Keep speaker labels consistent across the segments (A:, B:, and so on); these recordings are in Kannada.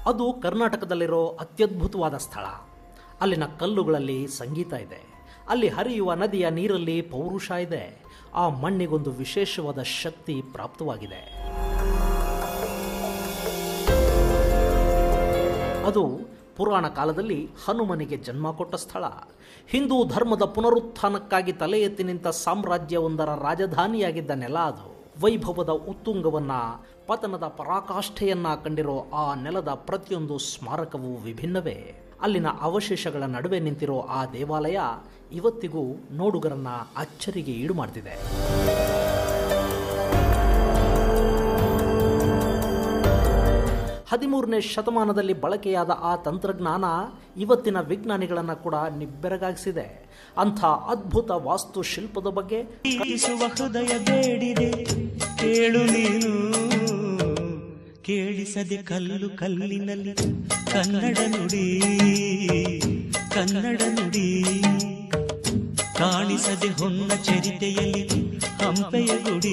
A: ಅದು ಕರ್ನಾಟಕದಲ್ಲಿರೋ ಅತ್ಯದ್ಭುತವಾದ ಸ್ಥಳ ಅಲ್ಲಿನ ಕಲ್ಲುಗಳಲ್ಲಿ ಸಂಗೀತ ಇದೆ ಅಲ್ಲಿ ಹರಿಯುವ ನದಿಯ ನೀರಲ್ಲಿ ಪೌರುಷ ಇದೆ ಆ ಮಣ್ಣಿಗೊಂದು ವಿಶೇಷವಾದ ಶಕ್ತಿ ಪ್ರಾಪ್ತವಾಗಿದೆ ಅದು ಪುರಾಣ ಕಾಲದಲ್ಲಿ ಹನುಮನಿಗೆ ಜನ್ಮ ಕೊಟ್ಟ ಸ್ಥಳ ಹಿಂದೂ ಧರ್ಮದ ಪುನರುತ್ಥಾನಕ್ಕಾಗಿ ತಲೆ ಎತ್ತಿ ನಿಂತ ಸಾಮ್ರಾಜ್ಯವೊಂದರ ರಾಜಧಾನಿಯಾಗಿದ್ದ ನೆಲ ಅದು ವೈಭವದ ಉತ್ತುಂಗವನ್ನ ಪತನದ ಪರಾಕಾಷ್ಠೆಯನ್ನ ಕಂಡಿರೋ ಆ ನೆಲದ ಪ್ರತಿಯೊಂದು ಸ್ಮಾರಕವೂ ವಿಭಿನ್ನವೇ ಅಲ್ಲಿನ ಅವಶೇಷಗಳ ನಡುವೆ ನಿಂತಿರೋ ಆ ದೇವಾಲಯ ಇವತ್ತಿಗೂ ನೋಡುಗರನ್ನ ಅಚ್ಚರಿಗೆ ಈಡು ಮಾಡ್ತಿದೆ ಹದಿಮೂರನೇ ಶತಮಾನದಲ್ಲಿ ಬಳಕೆಯಾದ ಆ ತಂತ್ರಜ್ಞಾನ ಇವತ್ತಿನ ವಿಜ್ಞಾನಿಗಳನ್ನು ಕೂಡ ನಿಬ್ಬೆರಗಾಗಿಸಿದೆ ಅಂಥ ಅದ್ಭುತ ವಾಸ್ತುಶಿಲ್ಪದ ಬಗ್ಗೆ
B: ಈಸುವ ಹೃದಯ ಬೇಡಿದೆ ಕೇಳು ನೀನು ಕೇಳಿಸದೆ ಕಲ್ಲು ಕಲ್ಲಿನಲ್ಲಿ ಕನ್ನಡ ನುಡಿ ಕನ್ನಡ ನುಡಿ ಕಾಣಿಸದೆ ಹೊನ್ನ ಚರಿತೆಯಲ್ಲಿ ಹಂಪೆಯ ಗುಡಿ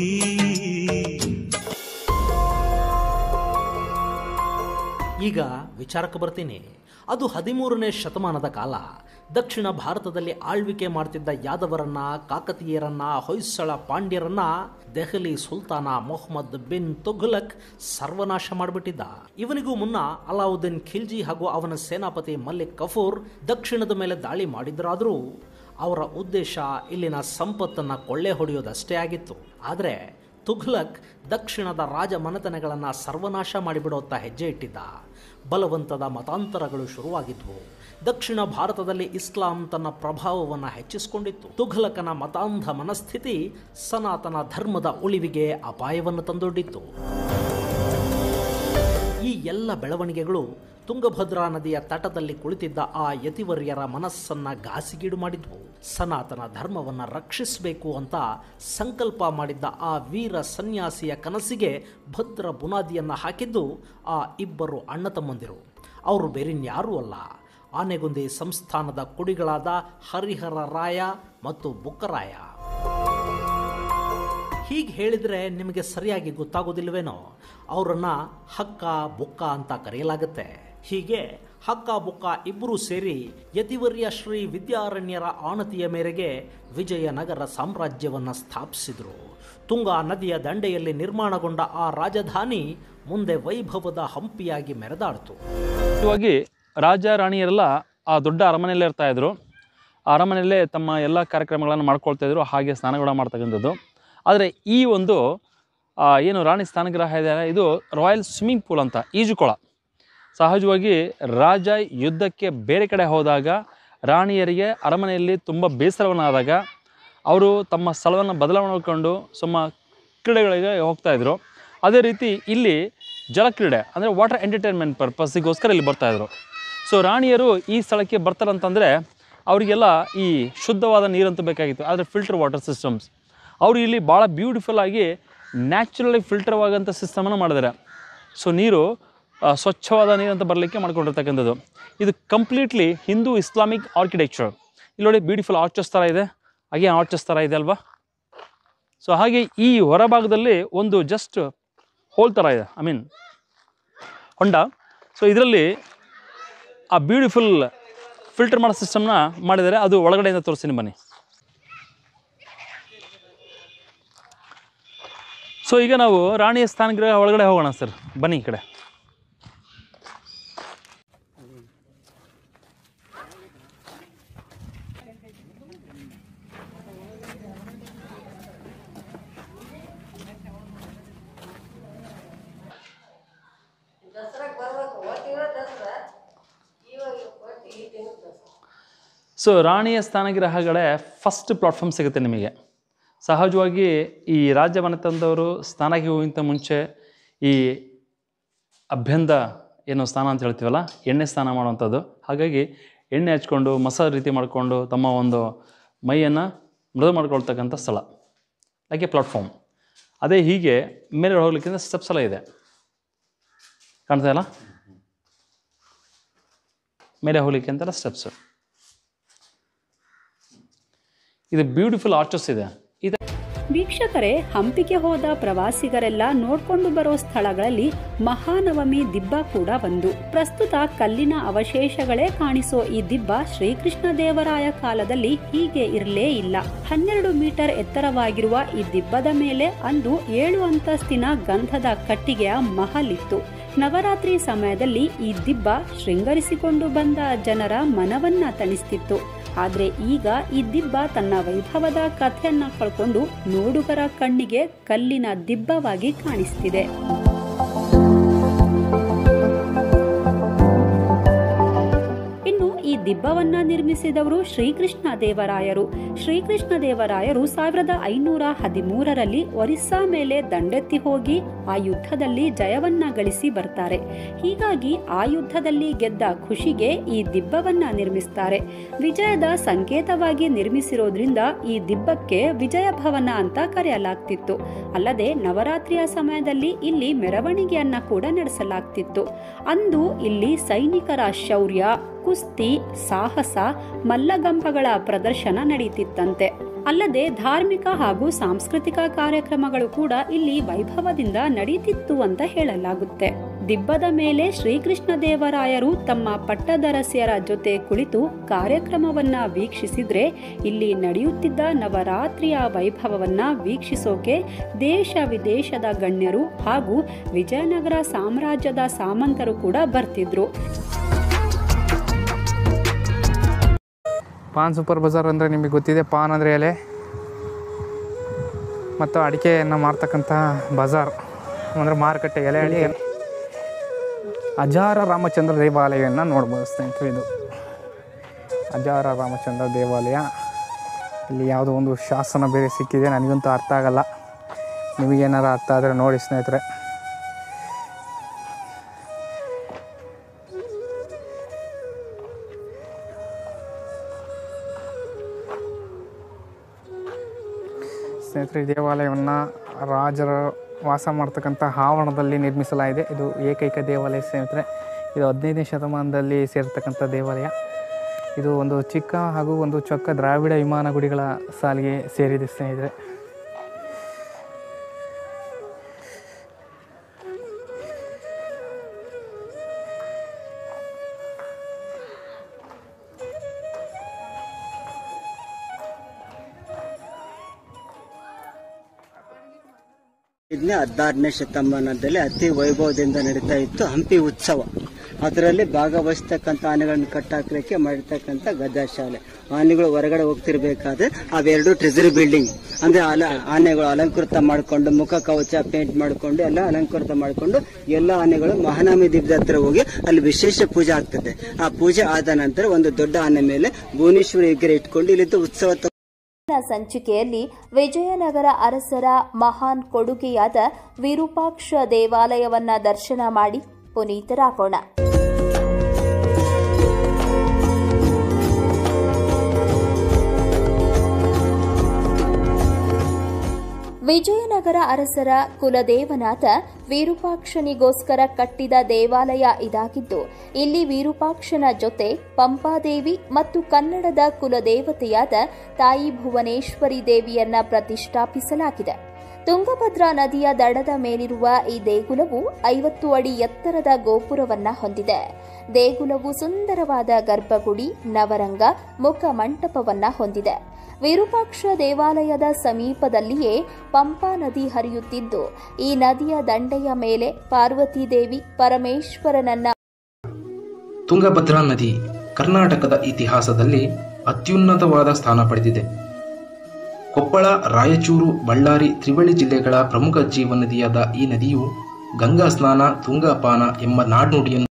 A: ಈಗ ವಿಚಾರಕ್ಕೆ ಬರ್ತೀನಿ ಅದು ಹದಿಮೂರನೇ ಶತಮಾನದ ಕಾಲ ದಕ್ಷಿಣ ಭಾರತದಲ್ಲಿ ಆಳ್ವಿಕೆ ಮಾಡ್ತಿದ್ದ ಯಾದವರನ್ನ ಕಾಕತೀಯರನ್ನ ಹೊಯ್ಸಳ ಪಾಂಡ್ಯರನ್ನ ದೆಹಲಿ ಸುಲ್ತಾನ ಮೊಹಮ್ಮದ್ ಬಿನ್ ತುಘಲಕ್ ಸರ್ವನಾಶ ಮಾಡಿಬಿಟ್ಟಿದ್ದ ಇವನಿಗೂ ಮುನ್ನ ಅಲಾವುದ್ದೀನ್ ಖಿಲ್ಜಿ ಹಾಗೂ ಅವನ ಸೇನಾಪತಿ ಮಲ್ಲಿಕ್ ಕಫೂರ್ ದಕ್ಷಿಣದ ಮೇಲೆ ದಾಳಿ ಮಾಡಿದ್ರಾದರೂ ಅವರ ಉದ್ದೇಶ ಇಲ್ಲಿನ ಸಂಪತ್ತನ್ನ ಕೊಳ್ಳೆ ಹೊಡೆಯೋದಷ್ಟೇ ಆಗಿತ್ತು ಆದರೆ ತುಘಲಕ್ ದಕ್ಷಿಣದ ರಾಜ ಮನೆತನಗಳನ್ನು ಸರ್ವನಾಶ ಮಾಡಿಬಿಡೋತ್ತ ಹೆಜ್ಜೆ ಇಟ್ಟಿದ್ದ ಬಲವಂತದ ಮತಾಂತರಗಳು ಶುರುವಾಗಿದ್ವು ದಕ್ಷಿಣ ಭಾರತದಲ್ಲಿ ಇಸ್ಲಾಂ ತನ್ನ ಪ್ರಭಾವವನ್ನು ಹೆಚ್ಚಿಸಿಕೊಂಡಿತ್ತು ತುಘಲಕನ ಮತಾಂಧ ಮನಸ್ಥಿತಿ ಸನಾತನ ಧರ್ಮದ ಉಳಿವಿಗೆ ಅಪಾಯವನ್ನು ತಂದೊಡ್ಡಿತ್ತು ಈ ಎಲ್ಲ ಬೆಳವಣಿಗೆಗಳು ತುಂಗಭದ್ರಾ ನದಿಯ ತಟದಲ್ಲಿ ಕುಳಿತಿದ್ದ ಆ ಯತಿವರ್ಯರ ಮನಸ್ಸನ್ನ ಘಾಸಿಗೀಡು ಮಾಡಿದ್ವು ಸನಾತನ ಧರ್ಮವನ್ನ ರಕ್ಷಿಸಬೇಕು ಅಂತ ಸಂಕಲ್ಪ ಮಾಡಿದ್ದ ಆ ವೀರ ಸನ್ಯಾಸಿಯ ಕನಸಿಗೆ ಭದ್ರ ಬುನಾದಿಯನ್ನ ಹಾಕಿದ್ದು ಆ ಇಬ್ಬರು ಅಣ್ಣ ತಮ್ಮಂದಿರು ಅವರು ಬೇರಿನ್ಯಾರೂ ಅಲ್ಲ ಆನೆಗುಂದಿ ಸಂಸ್ಥಾನದ ಕುಡಿಗಳಾದ ಹರಿಹರ ರಾಯ ಮತ್ತು ಬುಕ್ಕರಾಯ ಹೀಗೆ ಹೇಳಿದರೆ ನಿಮಗೆ ಸರಿಯಾಗಿ ಗೊತ್ತಾಗೋದಿಲ್ವೇನೋ ಅವರನ್ನ ಹಕ್ಕ ಬುಕ್ಕ ಅಂತ ಕರೆಯಲಾಗುತ್ತೆ ಹೀಗೆ ಹಕ್ಕ ಬುಕ್ಕ ಇಬ್ಬರೂ ಸೇರಿ ಯತಿವರ್ಯ ಶ್ರೀ ವಿದ್ಯಾರಣ್ಯರ ಆಣತಿಯ ಮೇರೆಗೆ ವಿಜಯನಗರ ಸಾಮ್ರಾಜ್ಯವನ್ನು ಸ್ಥಾಪಿಸಿದರು ತುಂಗಾ ನದಿಯ ದಂಡೆಯಲ್ಲಿ ನಿರ್ಮಾಣಗೊಂಡ ಆ ರಾಜಧಾನಿ ಮುಂದೆ ವೈಭವದ ಹಂಪಿಯಾಗಿ ಮೆರೆದಾಡ್ತು
C: ಮುಖ್ಯವಾಗಿ ರಾಜ ರಾಣಿಯರೆಲ್ಲ ಆ ದೊಡ್ಡ ಅರಮನೆಯಲ್ಲೇ ಇರ್ತಾ ಇದ್ರು ಆ ಅರಮನೆಯಲ್ಲೇ ತಮ್ಮ ಎಲ್ಲ ಕಾರ್ಯಕ್ರಮಗಳನ್ನು ಮಾಡ್ಕೊಳ್ತಾ ಇದ್ರು ಹಾಗೆ ಸ್ನಾನಗಳು ಮಾಡ್ತಕ್ಕಂಥದ್ದು ಆದರೆ ಈ ಒಂದು ಆ, ಏನು ರಾಣಿ ಸ್ನಾನಗೃಹ ಇದೆ ಇದು ರಾಯಲ್ ಸ್ವಿಮ್ಮಿಂಗ್ ಪೂಲ್ ಅಂತ ಈಜುಕೊಳ ಸಹಜವಾಗಿ ರಾಜ ಯುದ್ಧಕ್ಕೆ ಬೇರೆ ಕಡೆ ಹೋದಾಗ ರಾಣಿಯರಿಗೆ ಅರಮನೆಯಲ್ಲಿ ತುಂಬ ಬೇಸರವನ್ನಾದಾಗ ಅವರು ತಮ್ಮ ಸ್ಥಳವನ್ನು ಬದಲಾವಣೆ ಮಾಡಿಕೊಂಡು ಸುಮ್ಮ ಕ್ರೀಡೆಗಳಿಗೆ ಹೋಗ್ತಾ ಇದ್ರು ಅದೇ ರೀತಿ ಇಲ್ಲಿ ಜಲಕ್ರೀಡೆ ಅಂದರೆ ವಾಟರ್ ಎಂಟರ್ಟೈನ್ಮೆಂಟ್ ಪರ್ಪಸ್ಸಿಗೋಸ್ಕರ ಇಲ್ಲಿ ಬರ್ತಾಯಿದ್ರು ಸೊ ರಾಣಿಯರು ಈ ಸ್ಥಳಕ್ಕೆ ಬರ್ತಾರಂತಂದರೆ ಅವರಿಗೆಲ್ಲ ಈ ಶುದ್ಧವಾದ ನೀರಂತೂ ಬೇಕಾಗಿತ್ತು ಆದರೆ ಫಿಲ್ಟರ್ ವಾಟರ್ ಸಿಸ್ಟಮ್ಸ್ ಅವರು ಇಲ್ಲಿ ಭಾಳ ಬ್ಯೂಟಿಫುಲ್ ಆಗಿ ನ್ಯಾಚುರಲಿ ಫಿಲ್ಟರ್ ಆಗೋಂಥ ಸಿಸ್ಟಮನ್ನು ಮಾಡಿದ್ದಾರೆ ಸೊ ನೀರು ಆ, ಸ್ವಚ್ಛವಾದ ನೀರಂತ ಬರಲಿಕ್ಕೆ ಮಾಡ್ಕೊಂಡಿರ್ತಕ್ಕಂಥದ್ದು ಇದು ಕಂಪ್ಲೀಟ್ಲಿ ಹಿಂದೂ ಇಸ್ಲಾಮಿಕ್ ಆರ್ಕಿಟೆಕ್ಚರ್ ಇಲ್ಲಿ ನೋಡಿ ಬ್ಯೂಟಿಫುಲ್ ಆರ್ಚಸ್ ಥರ ಇದೆ ಹಾಗೆ ಆರ್ಚಸ್ ಥರ ಇದೆ ಅಲ್ವಾ ಸೊ ಹಾಗೆ ಈ ಹೊರಭಾಗದಲ್ಲಿ ಒಂದು ಜಸ್ಟ್ ಹೋಲ್ ಥರ ಇದೆ ಐ ಮೀನ್ ಹೊಂಡ ಸೊ ಇದರಲ್ಲಿ ಆ ಬ್ಯೂಟಿಫುಲ್ ಫಿಲ್ಟರ್ ಮಾಡೋ ಸಿಸ್ಟಮ್ನ ಮಾಡಿದ್ದಾರೆ ಅದು ಒಳಗಡೆಯಿಂದ ತೋರಿಸ್ತೀನಿ ಬನ್ನಿ ಸೊ ಈಗ ನಾವು ರಾಣಿಯ ಸ್ಥಾನಗೃಹ ಒಳಗಡೆ ಹೋಗೋಣ ಸರ್ ಬನ್ನಿ ಈ ಕಡೆ
D: ದಸರಾಕ್ಕೆ ಬರ್ಬೇಕು ಒಟ್ಟಿರೋ ದಸರಾ ಇವಾಗ ಒಟ್ಟು ಈ ತಿಂಗಳು ದಸರಾ
C: ಸೊ ರಾಣಿಯ ಸ್ಥಾನಗೃಹಗಳೇ ಫಸ್ಟ್ ಪ್ಲಾಟ್ಫಾರ್ಮ್ ಸಿಗುತ್ತೆ ನಿಮಗೆ ಸಹಜವಾಗಿ ಈ ರಾಜ್ಯ ಮನೆತಂದವರು ಸ್ನಾನಕ್ಕೆ ಹೋಗಿಂತ ಮುಂಚೆ ಈ ಅಭ್ಯಂದ ಏನು ಸ್ನಾನ ಅಂತ ಹೇಳ್ತೀವಲ್ಲ ಎಣ್ಣೆ ಸ್ನಾನ ಮಾಡುವಂಥದ್ದು ಹಾಗಾಗಿ ಎಣ್ಣೆ ಹಚ್ಕೊಂಡು ಮಸಾಜ್ ರೀತಿ ಮಾಡಿಕೊಂಡು ತಮ್ಮ ಒಂದು ಮೈಯನ್ನು ಮೃದು ಮಾಡ್ಕೊಳ್ತಕ್ಕಂಥ ಸ್ಥಳ ಯಾಕೆ ಪ್ಲಾಟ್ಫಾರ್ಮ್ ಅದೇ ಹೀಗೆ ಮೇಲೆ ಹೋಗ್ಲಿಕ್ಕಿಂತ ಸ್ಟೆಪ್ಸ್ ಎಲ್ಲ ಇದೆ ಕಾಣ್ತಾ ಇಲ್ಲ ಮೇಲೆ ಹೋಗ್ಲಿಕ್ಕೆ ಅಂತೆಲ್ಲ ಸ್ಟೆಪ್ಸ್ ಇದು ಬ್ಯೂಟಿಫುಲ್ ಆರ್ಚಸ್ ಇದೆ ಇದು
E: ವೀಕ್ಷಕರೇ ಹಂಪಿಗೆ ಹೋದ ಪ್ರವಾಸಿಗರೆಲ್ಲ ನೋಡ್ಕೊಂಡು ಬರೋ ಸ್ಥಳಗಳಲ್ಲಿ ಮಹಾನವಮಿ ದಿಬ್ಬ ಕೂಡ ಒಂದು ಪ್ರಸ್ತುತ ಕಲ್ಲಿನ ಅವಶೇಷಗಳೇ ಕಾಣಿಸೋ ಈ ದಿಬ್ಬ ಶ್ರೀಕೃಷ್ಣ ದೇವರಾಯ ಕಾಲದಲ್ಲಿ ಹೀಗೆ ಇರಲೇ ಇಲ್ಲ ಹನ್ನೆರಡು ಮೀಟರ್ ಎತ್ತರವಾಗಿರುವ ಈ ದಿಬ್ಬದ ಮೇಲೆ ಅಂದು ಏಳು ಅಂತಸ್ತಿನ ಗಂಧದ ಕಟ್ಟಿಗೆಯ ಮಹಲ್ ಇತ್ತು ನವರಾತ್ರಿ ಸಮಯದಲ್ಲಿ ಈ ದಿಬ್ಬ ಶೃಂಗರಿಸಿಕೊಂಡು ಬಂದ ಜನರ ಮನವನ್ನ ತಣಿಸ್ತಿತ್ತು ಆದ್ರೆ ಈಗ ಈ ದಿಬ್ಬ ತನ್ನ ವೈಭವದ ಕಥೆಯನ್ನ ಕಳ್ಕೊಂಡು ನೋಡುಗರ ಕಣ್ಣಿಗೆ ಕಲ್ಲಿನ ದಿಬ್ಬವಾಗಿ ಕಾಣಿಸ್ತಿದೆ ಇನ್ನು ಈ ದಿಬ್ಬವನ್ನ ನಿರ್ಮಿಸಿದವರು ಶ್ರೀಕೃಷ್ಣ ದೇವರಾಯರು ಶ್ರೀಕೃಷ್ಣ ದೇವರಾಯರು ಸಾವಿರದ ಐನೂರ ಹದಿಮೂರರಲ್ಲಿ ಒರಿಸ್ಸಾ ಮೇಲೆ ದಂಡೆತ್ತಿ ಹೋಗಿ ಆ ಯುದ್ಧದಲ್ಲಿ ಜಯವನ್ನ ಗಳಿಸಿ ಬರ್ತಾರೆ ಹೀಗಾಗಿ ಆ ಯುದ್ಧದಲ್ಲಿ ಗೆದ್ದ ಖುಷಿಗೆ ಈ ದಿಬ್ಬವನ್ನ ನಿರ್ಮಿಸ್ತಾರೆ ವಿಜಯದ ಸಂಕೇತವಾಗಿ ನಿರ್ಮಿಸಿರೋದ್ರಿಂದ ಈ ದಿಬ್ಬಕ್ಕೆ ವಿಜಯ ಭವನ ಅಂತ ಕರೆಯಲಾಗ್ತಿತ್ತು ಅಲ್ಲದೆ ನವರಾತ್ರಿಯ ಸಮಯದಲ್ಲಿ ಇಲ್ಲಿ ಮೆರವಣಿಗೆಯನ್ನ ಕೂಡ ನಡೆಸಲಾಗ್ತಿತ್ತು ಅಂದು ಇಲ್ಲಿ ಸೈನಿಕರ ಶೌರ್ಯ ಕುಸ್ತಿ ಸಾಹಸ ಮಲ್ಲಗಂಬಗಳ ಪ್ರದರ್ಶನ ನಡೀತಿತ್ತಂತೆ ಅಲ್ಲದೆ ಧಾರ್ಮಿಕ ಹಾಗೂ ಸಾಂಸ್ಕೃತಿಕ ಕಾರ್ಯಕ್ರಮಗಳು ಕೂಡ ಇಲ್ಲಿ ವೈಭವದಿಂದ ನಡೀತಿತ್ತು ಅಂತ ಹೇಳಲಾಗುತ್ತೆ ದಿಬ್ಬದ ಮೇಲೆ ಶ್ರೀಕೃಷ್ಣ ದೇವರಾಯರು ತಮ್ಮ ಪಟ್ಟದರಸಿಯರ ಜೊತೆ ಕುಳಿತು ಕಾರ್ಯಕ್ರಮವನ್ನ ವೀಕ್ಷಿಸಿದ್ರೆ ಇಲ್ಲಿ ನಡೆಯುತ್ತಿದ್ದ ನವರಾತ್ರಿಯ ವೈಭವವನ್ನ ವೀಕ್ಷಿಸೋಕೆ ದೇಶ ವಿದೇಶದ ಗಣ್ಯರು ಹಾಗೂ ವಿಜಯನಗರ ಸಾಮ್ರಾಜ್ಯದ ಸಾಮಂತರು ಕೂಡ ಬರ್ತಿದ್ರು
F: ಪಾನ್ ಸೂಪರ್ ಬಜಾರ್ ಅಂದರೆ ನಿಮಗೆ ಗೊತ್ತಿದೆ ಪಾನ್ ಅಂದರೆ ಎಲೆ ಮತ್ತು ಅಡಿಕೆಯನ್ನು ಮಾರ್ತಕ್ಕಂಥ ಬಜಾರ್ ಅಂದರೆ ಮಾರುಕಟ್ಟೆ ಎಲೆ ಅಡಿಕೆ ಅಜಾರ ರಾಮಚಂದ್ರ ದೇವಾಲಯವನ್ನು ನೋಡ್ಬೋದು ಸ್ನೇಹಿತರೆ ಇದು ಅಜಾರ ರಾಮಚಂದ್ರ ದೇವಾಲಯ ಇಲ್ಲಿ ಯಾವುದೋ ಒಂದು ಶಾಸನ ಬೇರೆ ಸಿಕ್ಕಿದೆ ನನಗಂತೂ ಅರ್ಥ ಆಗಲ್ಲ ನಿಮಗೇನಾರು ಅರ್ಥ ಆದರೆ ನೋಡಿ ಸ್ನೇಹಿತರೆ ಸ್ನೇಹಿತರೆ ಈ ದೇವಾಲಯವನ್ನು ರಾಜರ ವಾಸ ಮಾಡ್ತಕ್ಕಂಥ ಆವರಣದಲ್ಲಿ ನಿರ್ಮಿಸಲಾಗಿದೆ ಇದು ಏಕೈಕ ದೇವಾಲಯ ಸ್ನೇಹಿತರೆ ಇದು ಹದಿನೈದನೇ ಶತಮಾನದಲ್ಲಿ ಸೇರ್ತಕ್ಕಂಥ ದೇವಾಲಯ ಇದು ಒಂದು ಚಿಕ್ಕ ಹಾಗೂ ಒಂದು ಚೊಕ್ಕ ದ್ರಾವಿಡ ವಿಮಾನ ಗುಡಿಗಳ ಸಾಲಿಗೆ ಸೇರಿದೆ ಸ್ನೇಹಿತರೆ
G: ಇದನ್ನೇ ಹದಿನಾರನೇ ಶತಮಾನದಲ್ಲಿ ಅತಿ ವೈಭವದಿಂದ ನಡೀತಾ ಇತ್ತು ಹಂಪಿ ಉತ್ಸವ ಅದರಲ್ಲಿ ಭಾಗವಹಿಸ್ತಕ್ಕಂಥ ಆನೆಗಳನ್ನು ಕಟ್ಟಾಕಲಿಕ್ಕೆ ಮಾಡಿರ್ತಕ್ಕಂಥ ಗದ್ದಾಶಾಲೆ ಆನೆಗಳು ಹೊರಗಡೆ ಹೋಗ್ತಿರ್ಬೇಕಾದ್ರೆ ಅವೆರಡು ಟ್ರೆಜರಿ ಬಿಲ್ಡಿಂಗ್ ಅಂದ್ರೆ ಅಲ ಆನೆಗಳು ಅಲಂಕೃತ ಮಾಡಿಕೊಂಡು ಮುಖ ಕವಚ ಪೇಂಟ್ ಮಾಡಿಕೊಂಡು ಎಲ್ಲ ಅಲಂಕೃತ ಮಾಡಿಕೊಂಡು ಎಲ್ಲ ಆನೆಗಳು ಮಹಾನವಮಿ ದಿಬ್ಬದ ಹತ್ರ ಹೋಗಿ ಅಲ್ಲಿ ವಿಶೇಷ ಪೂಜೆ ಆಗ್ತದೆ ಆ ಪೂಜೆ ಆದ ನಂತರ ಒಂದು ದೊಡ್ಡ ಆನೆ ಮೇಲೆ ಭುವನೇಶ್ವರಿ ವಿಗ್ರಹ ಇಟ್ಕೊಂಡು ಇಲ್ಲಿದ್ದು ಉತ್ಸವ ತ-
H: ಇಂದಿನ ಸಂಚಿಕೆಯಲ್ಲಿ ವಿಜಯನಗರ ಅರಸರ ಮಹಾನ್ ಕೊಡುಗೆಯಾದ ವಿರೂಪಾಕ್ಷ ದೇವಾಲಯವನ್ನ ದರ್ಶನ ಮಾಡಿ ಪುನೀತರಾಗೋಣ ವಿಜಯನಗರ ಅರಸರ ಕುಲದೇವನಾದ ವಿರೂಪಾಕ್ಷನಿಗೋಸ್ಕರ ಕಟ್ಟಿದ ದೇವಾಲಯ ಇದಾಗಿದ್ದು ಇಲ್ಲಿ ವಿರೂಪಾಕ್ಷನ ಜೊತೆ ಪಂಪಾದೇವಿ ಮತ್ತು ಕನ್ನಡದ ಕುಲದೇವತೆಯಾದ ತಾಯಿ ಭುವನೇಶ್ವರಿ ದೇವಿಯನ್ನ ಪ್ರತಿಷ್ಠಾಪಿಸಲಾಗಿದೆ ತುಂಗಭದ್ರಾ ನದಿಯ ದಡದ ಮೇಲಿರುವ ಈ ದೇಗುಲವು ಐವತ್ತು ಅಡಿ ಎತ್ತರದ ಗೋಪುರವನ್ನ ಹೊಂದಿದೆ ದೇಗುಲವು ಸುಂದರವಾದ ಗರ್ಭಗುಡಿ ನವರಂಗ ಮುಖ ಮಂಟಪವನ್ನ ಹೊಂದಿದೆ ವಿರೂಪಾಕ್ಷ ದೇವಾಲಯದ ಸಮೀಪದಲ್ಲಿಯೇ ಪಂಪಾ ನದಿ ಹರಿಯುತ್ತಿದ್ದು ಈ ನದಿಯ ದಂಡೆಯ ಮೇಲೆ ಪಾರ್ವತಿ ದೇವಿ ಪರಮೇಶ್ವರನನ್ನ
I: ತುಂಗಭದ್ರಾ ನದಿ ಕರ್ನಾಟಕದ ಇತಿಹಾಸದಲ್ಲಿ ಅತ್ಯುನ್ನತವಾದ ಸ್ಥಾನ ಪಡೆದಿದೆ ಕೊಪ್ಪಳ ರಾಯಚೂರು ಬಳ್ಳಾರಿ ತ್ರಿವಳಿ ಜಿಲ್ಲೆಗಳ ಪ್ರಮುಖ ಜೀವನದಿಯಾದ ಈ ನದಿಯು ಗಂಗಾ ಸ್ನಾನ ತುಂಗಾಪಾನ ಎಂಬ ನಾಡ್ನುಡಿಯನ್ನು